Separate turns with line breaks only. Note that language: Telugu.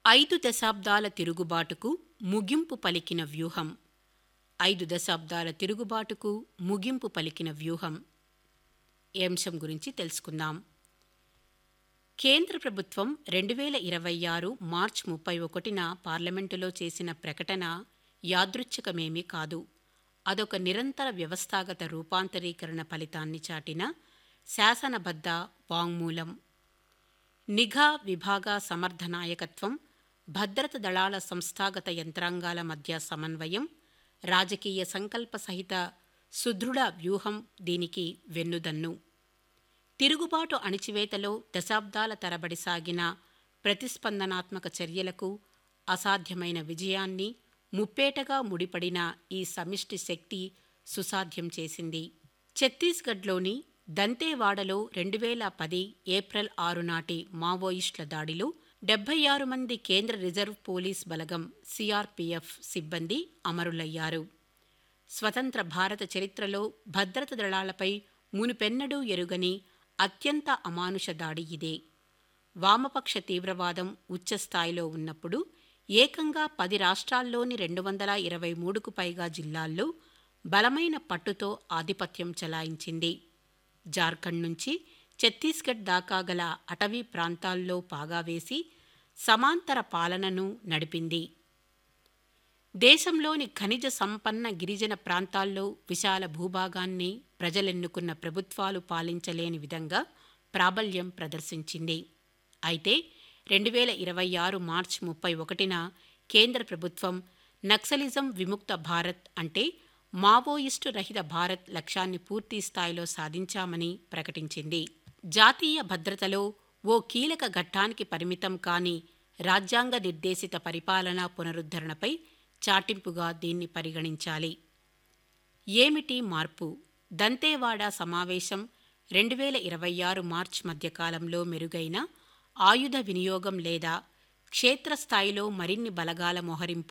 ఐదు దశాబ్దాల తిరుగుబాటుకు ముగింపు పలికిన వ్యూహం ఐదు దశాబ్దాల తిరుగుబాటుకు ముగింపు పలికిన వ్యూహం ఈ అంశం గురించి తెలుసుకుందాం కేంద్ర ప్రభుత్వం రెండు వేల ఇరవై ఆరు మార్చ్ ముప్పై ఒకటిన పార్లమెంటులో చేసిన ప్రకటన యాదృచ్ఛికమేమీ కాదు అదొక నిరంతర వ్యవస్థాగత రూపాంతరీకరణ ఫలితాన్ని చాటిన శాసనబద్ధ వాంగ్మూలం నిఘా విభాగ సమర్థ నాయకత్వం భద్రత దళాల సంస్థాగత యంత్రాంగాల మధ్య సమన్వయం రాజకీయ సంకల్ప సహిత సుదృఢ వ్యూహం దీనికి వెన్నుదన్ను తిరుగుబాటు అణిచివేతలో దశాబ్దాల తరబడి సాగిన ప్రతిస్పందనాత్మక చర్యలకు అసాధ్యమైన విజయాన్ని ముప్పేటగా ముడిపడిన ఈ సమిష్టి శక్తి సుసాధ్యం చేసింది ఛత్తీస్గఢ్లోని దంతేవాడలో రెండు వేల పది ఏప్రిల్ ఆరు నాటి మావోయిస్టుల దాడిలో డెబ్బై ఆరు మంది కేంద్ర రిజర్వ్ పోలీస్ బలగం సిఆర్పిఎఫ్ సిబ్బంది అమరులయ్యారు స్వతంత్ర భారత చరిత్రలో భద్రత దళాలపై మునుపెన్నడూ ఎరుగని అత్యంత అమానుష దాడి ఇదే వామపక్ష తీవ్రవాదం ఉచ్చస్థాయిలో ఉన్నప్పుడు ఏకంగా పది రాష్ట్రాల్లోని రెండు వందల ఇరవై మూడుకు పైగా జిల్లాల్లో బలమైన పట్టుతో ఆధిపత్యం చెలాయించింది జార్ఖండ్ నుంచి ఛత్తీస్గఢ్ దాకా గల అటవీ ప్రాంతాల్లో పాగా వేసి సమాంతర పాలనను నడిపింది దేశంలోని ఖనిజ సంపన్న గిరిజన ప్రాంతాల్లో విశాల భూభాగాన్ని ప్రజలెన్నుకున్న ప్రభుత్వాలు పాలించలేని విధంగా ప్రాబల్యం ప్రదర్శించింది అయితే రెండు వేల ఇరవై ఆరు మార్చి ముప్పై ఒకటిన కేంద్ర ప్రభుత్వం నక్సలిజం విముక్త భారత్ అంటే మావోయిస్టు రహిత భారత్ లక్ష్యాన్ని పూర్తి స్థాయిలో సాధించామని ప్రకటించింది జాతీయ భద్రతలో ఓ కీలక ఘట్టానికి పరిమితం కాని రాజ్యాంగ నిర్దేశిత పరిపాలనా పునరుద్ధరణపై చాటింపుగా దీన్ని పరిగణించాలి ఏమిటి మార్పు దంతేవాడ సమావేశం రెండు వేల ఇరవై ఆరు మార్చ్ మధ్యకాలంలో మెరుగైన ఆయుధ వినియోగం లేదా క్షేత్రస్థాయిలో మరిన్ని బలగాల మోహరింపు